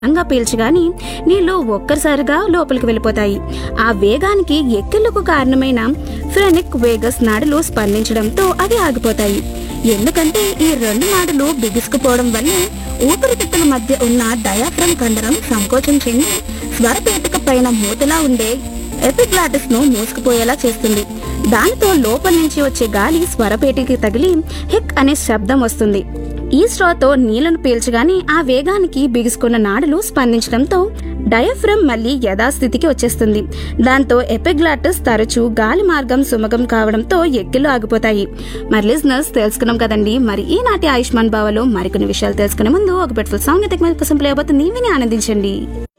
బలంగా పీల్చగాని నీళ్లు ఒక్కసారిగా లోపలికి వెళ్ళిపోతాయి ఆ వేగానికి ఎక్కిళ్లకు కారణమైన ఫ్రెనిక్ వేగస్ నాడులు స్పందించడంతో అవి ఆగిపోతాయి ఎందుకంటే ఈ రెండు నాడులు బిగుసుకుపోవడం వల్ల ఊపిరితిత్తుల మధ్య ఉన్న డయాఫ్రమ్ కండరం సంకోచం చెంది స్వరపేటిక పైన మూతలా ఉండే ఎపిగ్లాటిస్ ను మూసుకుపోయేలా చేస్తుంది దానితో లోపల నుంచి వచ్చే గాలి స్వరపేటికి తగిలి హిక్ అనే శబ్దం వస్తుంది ఈ స్ట్రాతో నీళ్లను పీల్చగానే ఆ వేగానికి బిగుసుకున్న నాడులు స్పందించడంతో డయాఫ్రమ్ మళ్ళీ యథాస్థితికి వచ్చేస్తుంది దాంతో ఎపిగ్లాటిస్ తరచూ గాలి మార్గం సుమగం కావడంతో ఎక్కిళ్ళు ఆగిపోతాయి మరి లిజనర్స్ తెలుసుకున్నాం కదండి మరి ఈనాటి ఆయుష్మాన్ బావలో మరికొన్ని విషయాలు తెలుసుకునే ముందు ఒక పెట్టుఫుల్ సాంగ్ అయితే కోసం ప్లే అవుతుంది విని ఆనందించండి